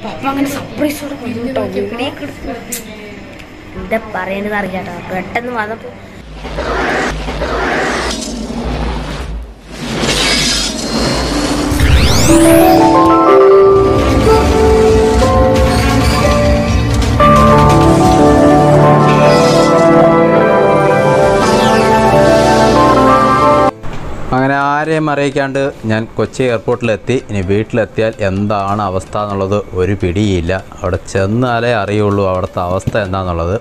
പപ്പ അങ്ങനെ സർപ്രൈസോടെ കേട്ടോ എന്താ പറയേണ്ടത് അറിയാട്ടോ പെട്ടെന്ന് വന്നപ്പോ അങ്ങനെ ആരെയും അറിയിക്കാണ്ട് ഞാൻ കൊച്ചി എയർപോർട്ടിലെത്തി ഇനി വീട്ടിലെത്തിയാൽ എന്താണ് അവസ്ഥ എന്നുള്ളത് ഒരു പിടിയില്ല അവിടെ ചെന്നാലേ അറിയുള്ളൂ അവിടുത്തെ അവസ്ഥ എന്താണെന്നുള്ളത്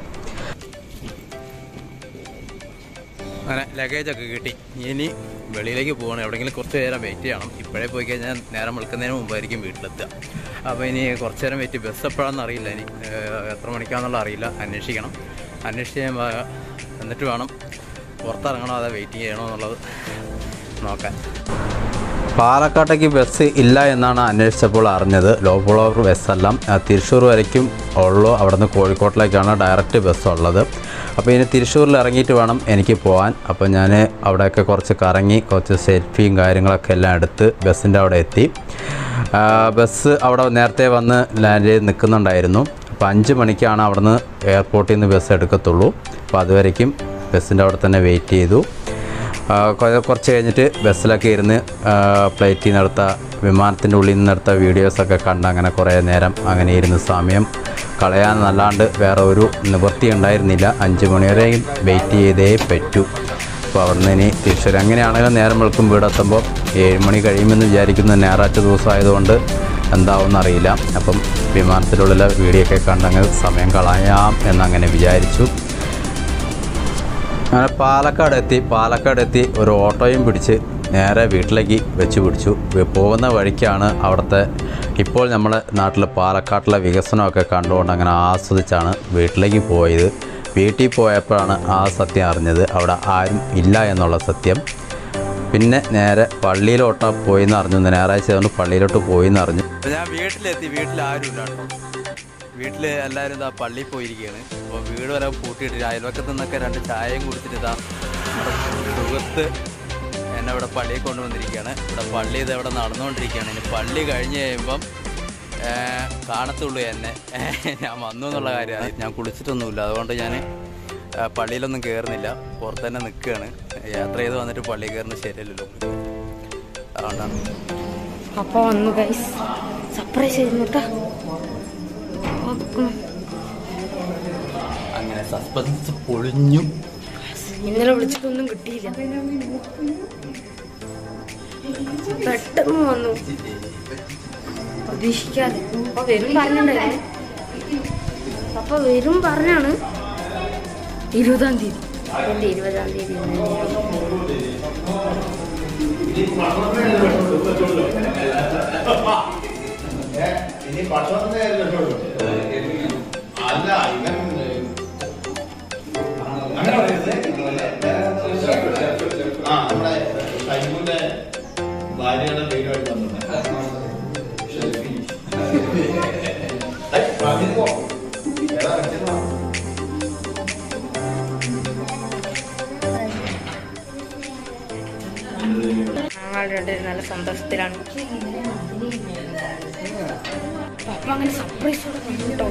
അങ്ങനെ ലഗേജൊക്കെ കിട്ടി ഇനി വെളിയിലേക്ക് പോകണം എവിടെയെങ്കിലും കുറച്ച് നേരം വെയിറ്റ് ചെയ്യണം ഇപ്പോഴേ പോയി കഴിഞ്ഞാൽ നേരം വെളുക്കുന്നതിന് മുമ്പായിരിക്കും വീട്ടിലെത്തുക അപ്പോൾ ഇനി കുറച്ച് നേരം വെയിറ്റ് ബസ് എപ്പോഴാണെന്ന് അറിയില്ല ഇനി ഏഹ്, എത്ര മണിക്കാണെന്നുള്ള അറിയില്ല അന്വേഷിക്കണം അന്വേഷിച്ച് കഴിയുമ്പോൾ എന്നിട്ട് വേണം പുറത്തിറങ്ങണോ അതോ വെയിറ്റ് ചെയ്യണോ എന്നുള്ളത് നോക്കാൻ പാലക്കാട്ടേക്ക് ബസ് ഇല്ല എന്നാണ് അന്വേഷിച്ചപ്പോൾ അറിഞ്ഞത് ലോ ഫ്ലോർ ബസ്സല്ല ആ, തൃശ്ശൂർ വരയ്ക്കും ഉള്ളൂ അവിടുന്ന് കോഴിക്കോട്ടിലേക്കാണ് ഡയറക്റ്റ് ബസ് ഉള്ളത് അപ്പോൾ ഇനി തൃശ്ശൂരിൽ ഇറങ്ങിയിട്ട് വേണം എനിക്ക് പോകാൻ അപ്പോൾ ഞാൻ അവിടെയൊക്കെ കുറച്ച് കറങ്ങി കുറച്ച് സെൽഫിയും കാര്യങ്ങളൊക്കെ എല്ലാം എടുത്ത് ബസ്സിൻ്റെ അവിടെ എത്തി ആ, ബസ് അവിടെ നേരത്തെ വന്ന് ലാൻഡ് ചെയ്ത് നിൽക്കുന്നുണ്ടായിരുന്നു അപ്പോൾ അഞ്ച് മണിക്കാണ് അവിടുന്ന് എയർപോർട്ടിൽ നിന്ന് ബസ് എടുക്കത്തുള്ളൂ അപ്പോൾ അതുവരയ്ക്കും ബസ്സിൻ്റെ അവിടെ തന്നെ വെയിറ്റ് ചെയ്തു ആ, കൊ- കുറച്ച് കഴിഞ്ഞിട്ട് ബസ്സിലൊക്കെ ഇരുന്ന് ഫ്ലൈറ്റിൽ നിന്നെടുത്ത വിമാനത്തിൻ്റെ ഉള്ളിൽ നിന്നെടുത്ത വീഡിയോസൊക്കെ കണ്ട് അങ്ങനെ കുറേ നേരം അങ്ങനെ ഇരുന്ന് സമയം കളയാനല്ലാണ്ട് വേറെ ഒരു നിവൃത്തി ഉണ്ടായിരുന്നില്ല അഞ്ച് മണിവരെയും വെയിറ്റ് ചെയ്തേ പറ്റൂ അപ്പോൾ അവിടുന്ന് ഇനി തിരിച്ചു എങ്ങനെയാണെങ്കിലും നേരം വെളുക്കും വീടെത്തുമ്പോൾ ഏഴ് മണി കഴിയുമെന്ന് വിചാരിക്കുന്ന ഞായറാഴ്ച ദിവസം ആയതുകൊണ്ട് എന്താവുമെന്ന് അറിയില്ല അപ്പം വിമാനത്തിനുള്ളിലെ വീഡിയോ ഒക്കെ കണ്ടങ്ങ് സമയം കളയാം എന്നങ്ങനെ വിചാരിച്ചു അങ്ങനെ പാലക്കാട് എത്തി പാലക്കാട് എത്തി ഒരു ഓട്ടോയും പിടിച്ച് നേരെ വീട്ടിലേക്ക് വെച്ച് പിടിച്ചു വി- പോകുന്ന വഴിക്കാണ് അവിടുത്തെ ഇപ്പോൾ നമ്മുടെ നാട്ടിൽ പാലക്കാട്ടിലെ വികസനമൊക്കെ കണ്ടുകൊണ്ട് അങ്ങനെ ആസ്വദിച്ചാണ് വീട്ടിലേക്ക് പോയത് വീട്ടിൽ പോയപ്പോഴാണ് ആ സത്യം അറിഞ്ഞത് അവിടെ ആരും ഇല്ല എന്നുള്ള സത്യം പിന്നെ നേരെ പള്ളിയിലോട്ട് പോയി എന്ന് അറിഞ്ഞു ഞായറാഴ്ച ആയതുകൊണ്ട് പള്ളിയിലോട്ട് പോയി എന്ന് അറിഞ്ഞു ഞാൻ വീട്ടിലെത്തി വീട്ടിൽ ആരും ഇല്ല കേട്ടോ വീട്ടിൽ എല്ലാവരും ഇതാ പള്ളിയിൽ പോയിരിക്കുകയാണ് അപ്പോൾ വീട് വരെ പൂട്ടിയിട്ട് അയൽവക്കത്തു നിന്നൊക്കെ രണ്ട് ചായയും കുടിച്ചിട്ട് ഇതാ നമ്മുടെ സുഹൃത്ത് എന്നെ ഇവിടെ പള്ളിയിൽ കൊണ്ടുവന്നിരിക്കുകയാണ് ഇവിടെ പള്ളി ഇത് ഇവിടെ നടന്നുകൊണ്ടിരിക്കുകയാണ് ഇനി പള്ളി കഴിഞ്ഞ് കഴിയുമ്പം ഏ, കാണത്തുള്ളൂ എന്നെ ഞാൻ വന്നു എന്നുള്ള കാര്യമാണ് ഞാൻ കുളിച്ചിട്ടൊന്നുമില്ല അതുകൊണ്ട് ഞാൻ ആ, പള്ളിയിലൊന്നും കയറുന്നില്ല പുറത്ത് തന്നെ നിൽക്കുകയാണ് യാത്ര ചെയ്ത് വന്നിട്ട് പള്ളി കയറുന്നത് ശരിയല്ലല്ലോ അതുകൊണ്ടാണ് പപ്പ വന്നു ഗൈസ് സർപ്രൈസ് ചെയ്യുന്നു കേട്ടോ അങ്ങനെ സസ്പെൻസ് പൊളിഞ്ഞു ഇന്നലെ വിളിച്ചിട്ടൊന്നും കിട്ടിയില്ല പെട്ടെന്ന് വന്നു പ്രതീക്ഷിക്കാതെ അപ്പൊ വരും പറഞ്ഞിട്ടുണ്ടായിരുന്നു അപ്പൊ വരും പറഞ്ഞാണ് ഇരുപതാം തീയതി എന്റെ ഇരുപതാം തീയതി ഇനി ഭക്ഷണത്തിന്റെ കാര്യമല്ലോ അല്ല ഇവൻ അങ്ങനെ പറയരുത് ആ നമ്മുടെ ഷൈബുന്റെ ഭാര്യയുടെ പേരുമായിട്ട് ബന്ധപ്പെട്ട ഞങ്ങൾ രണ്ടുപേരും നല്ല സന്തോഷത്തിലാണ് പപ്പ അങ്ങനെ സർപ്രൈസോടെ കേട്ടോ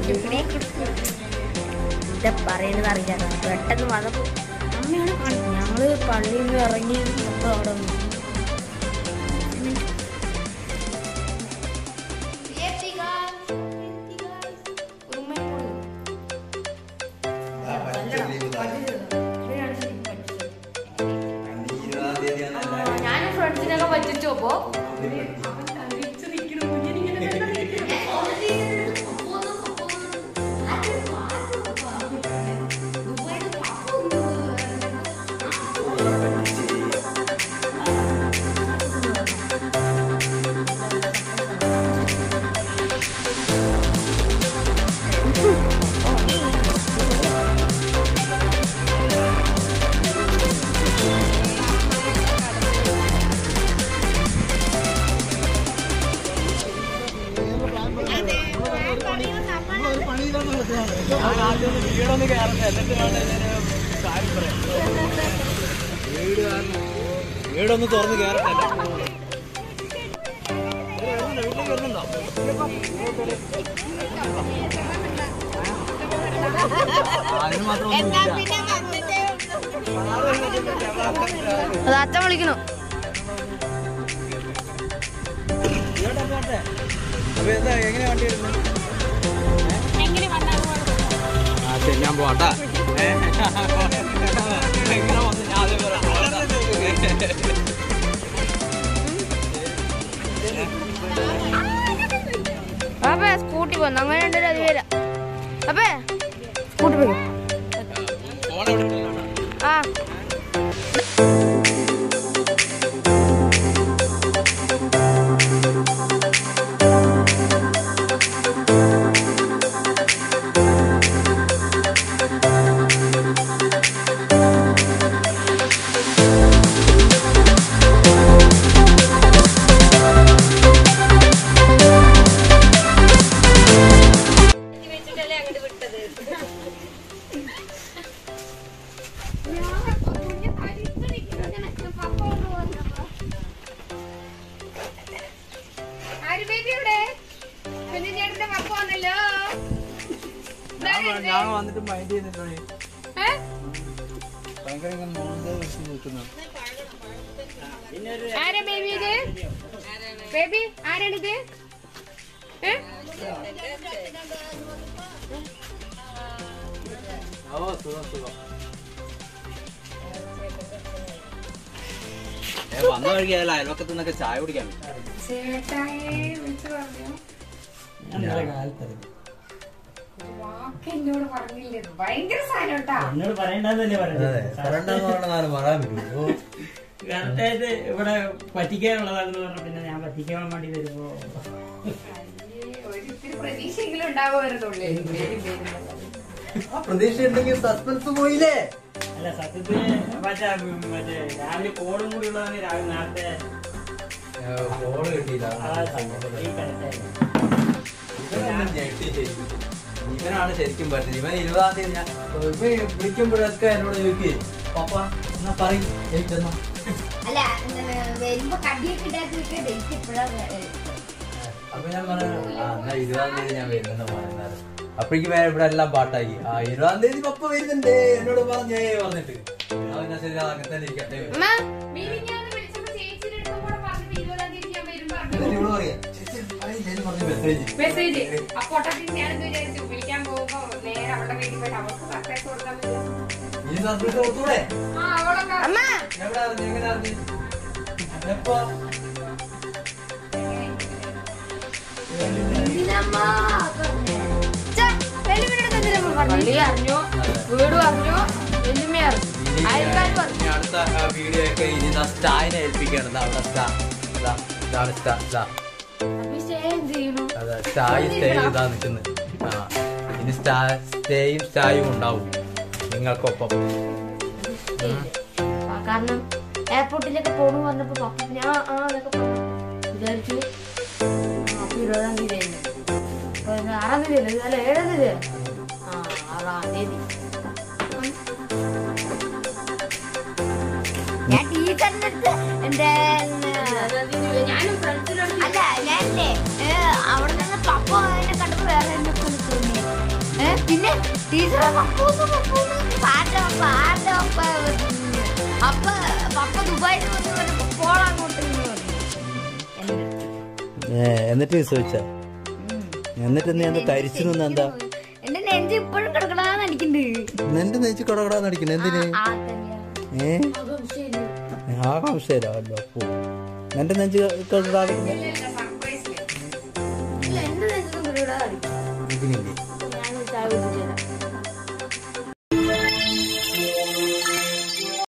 എന്താ പറയേണ്ടത് അറിയില്ല പെട്ടെന്ന് വന്നപ്പോ അമ്മയാണ് കാണുന്നത് ഞങ്ങള് പള്ളിയിൽ നിന്ന് ഇറങ്ങി അപ്പൊ അവിടെ വന്നു ഞാനും ഫ്രണ്ട്സിനൊക്കെ പറ്റിച്ചു അപ്പോ വീടൊന്ന് തുറന്ന് കയറട്ടെ അതിന് മാത്രം എന്നാ ഒന്നുമില്ല. പിന്നെ വന്നിട്ടേ അത് അച്ഛൻ വിളിക്കണു ഇങ്ങോട്ട് പോട്ടെ. അപ്പൊ എന്താ എങ്ങനെ വണ്ടി എടുക്കുന്നത് എങ്ങനെ വന്നാൽ ആ ശരി ഞാൻ പോട്ടാ എങ്ങനെ വന്ന് ഞാൻ അതേപോലെ പോകാം. അപ്പേ സ്കൂട്ടി പോന്നു അങ്ങനെ ഉണ്ടല്ലോ അത് വരാം അപ്പേ സ്കൂട്ടി പോയി ഫോൺ എവിടെ ഇട്ടില്ല? ആ വെച്ചിട്ടല്ലേ അങ്ങോട്ട് വിട്ടത് ആര് ബേബി ഇവിടെ കുഞ്ഞു ചേട്ടന്റെ പപ്പ വന്നല്ലോ ഞാൻ ഞാൻ വന്നിട്ട് മൈൻഡ് ചെയ്യുന്നില്ലോ ഏ? ഭയങ്കര ഇങ്ങനെ മോഹൻലാൽ വെച്ച് നിൽക്കുന്നു ആരാ ബേബി ഇത് ബേബി ആരാണിത് ഏ? ഓ സുഖം സുഖം ഏ, വന്ന വഴിക്ക് അയൽ അയൽവക്കത്ത് നിന്നൊക്കെ ചായ കുടിക്കാൻ ചേട്ടായെ വിളിച്ചു പറഞ്ഞു വാക്ക് എന്നോട് പറഞ്ഞില്ലേ ഭയങ്കര സാധനം കേട്ടാ എന്നോട് പറയണ്ടെന്നല്ലേ പറഞ്ഞത് കറക്റ്റായിട്ട് ഇവിടെ പറ്റിക്കാനുള്ളതാണെന്ന് പറഞ്ഞു പിന്നെ ഞാൻ പറ്റിക്കാൻ വേണ്ടി വരുമ്പോ ഒരിത്തിരി പ്രതീക്ഷയെങ്കിലും ഉണ്ടാവുമായിരുന്നുള്ളേ പ്രതീക്ഷ ഉണ്ടെങ്കിൽ സസ്പെൻസ് പോയില്ലേ അല്ല സത്യത്തിന് മറ്റേ മറ്റേ രാവിലെ കോടും കൂടി ഉള്ളതാണ് രാവിലെ നേരത്തെ ഫോൺ കിട്ടിയില്ല ആ സംഭവം ഈ കറക്റ്റായിരുന്നു ഇവനൊന്നും ഞെട്ടി ശരിക്കും. ഇവനാണ് ശരിക്കും പറ്റുന്നത് ഇവൻ ഇരുപതാം തീയതി ഞാൻ ഇവൻ വിളിക്കുമ്പോഴൊക്കെ എന്നോട് ചോദിക്കേ പപ്പ എന്നാ പറയും എനിക്കെന്നാ അല്ല വരുമ്പോ കടിയൊക്കെ ഉണ്ടാക്കി ഡേറ്റ് ഇപ്പോഴാണ് അപ്പൊ ഞാൻ പറഞ്ഞു ആ എന്നാ ഇരുപതാം തീയതി ഞാൻ വരുന്നെന്ന് പറയുന്നത് അപ്പോഴേക്ക് വേറെ ഇവിടെ എല്ലാം പാട്ടാക്കി ആ ഇരുപതാം തീയതി പപ്പ വരുന്നുണ്ട് എന്നോട് പറഞ്ഞേ പറഞ്ഞിട്ട് അവൻ ഞാൻ ശരി അങ്ങനെ തന്നെ ഇരിക്കട്ടെ അമ്മ മിനിഞ്ഞാന്ന് വിളിച്ചപ്പോ ചേച്ചിയുടെ അടുത്തും കൂടെ പറഞ്ഞിട്ട് ഇരുപതാം തീയതി ഞാൻ വരും പറഞ്ഞു എന്നിട്ട് ഇവള് പറയാ "ചേച്ചി, പറയില്ലേ?" എന്ന് പറഞ്ഞ് മെസ്സേജ് മെസ്സേജ് ആ പൊട്ടത്തിൽ ഞാനെന്ത് വിചാരിച്ചു വിളിക്കാൻ പോകുമ്പോ നേരെ അവളുടെ വീട്ടിൽ പോയിട്ട് അവൾക്ക് സർപ്രൈസ് കൊടുക്കാൻ പറ്റും ഈ സർപ്രൈസ് കൊടുത്തൂടെ ആ അവളൊക്കെ അമ്മ എവിടെ അറിഞ്ഞു എങ്ങനെ അറിഞ്ഞു എപ്പോ ഛെ, വെല്ലുവിളിയുടെ എന്തിനാ അമ്മ പറഞ്ഞത്? പള്ളി അറിഞ്ഞു വീട് അറിഞ്ഞു വെല്ലുമ്മ അറിഞ്ഞു അയൽക്കാരും അറിഞ്ഞു ഇനി അടുത്ത ആ, വീഡിയോ ഒക്കെ ഇനി ദാ സ്റ്റായിനെ ഏൽപ്പിക്കുകയാണ് ദാ അവിടെ സ്റ്റാ ദാ, ഇതാണ് സ്റ്റാ ദാ. അപ്പൊ സ്റ്റേ എന്ത് ചെയ്യണു അതെ സ്റ്റായി സ്റ്റേ ചെയ്താ നിൽക്കുന്നത് ആ ഇനി സ്റ്റാ സ്റ്റേയും സ്റ്റായും ഉണ്ടാവും നിങ്ങൾക്കൊപ്പം ആ, കാരണം എയർപോർട്ടിലൊക്കെ പോണു പറഞ്ഞപ്പോ പപ്പ ഞാൻ ആ എന്നൊക്കെ പറഞ്ഞു വിചാരിച്ചു ആ, അപ്പൊ ഇരുപതാം തീയതി ആയിരുന്നു. അപ്പൊ ഇന്ന് ആറാം തീയതി അല്ലേ അല്ല ഏഴാം തീയതി ആ ആറാം തീയതി ഞാൻ ടീച്ചറിന്റെ അടുത്ത് എന്റെ ഞാനും ഫ്രണ്ട്സിനോട് അല്ല ഞാനില്ലേ ഏ, അവിടെ നിന്ന് പപ്പ എന്നെ കണ്ടപ്പോ വേറെ എന്നെ പോലെ തോന്നി ഏ, പിന്നെ ടീച്ചറെ പപ്പൂന്ന് പപ്പൂന്ന് ആരുടെ പപ്പ ആരുടെ പപ്പ അപ്പ പപ്പ ദുബായിൽ വന്ന് പറഞ്ഞപ്പോ പോളാങ്ങോട്ട് എന്ന് പറഞ്ഞു എന്റെ അടുത്ത്. എന്നിട്ട് വിശ്വസിച്ച എന്നിട്ട് നീ എന്താ തരിച്ചു നിന്ന് എന്താ എന്റെ നെഞ്ച് ഇപ്പോഴും കിടക്കണമെന്ന് എനിക്കുണ്ട് നിന്റെ നെയ്ച്ച് കടകടാന്ന് അടിക്കണ എന്തിന് ആ തന്നെ ഏ ആകാംക്ഷയിലല്ലോ അപ്പോ നിന്റെ നെഞ്ച് കടകടാ സർപ്രൈസ് ഇല്ല എന്റെ നെഞ്ചൊന്നും ഇവിടെ അടിക്കും ഇതിനില്ലേ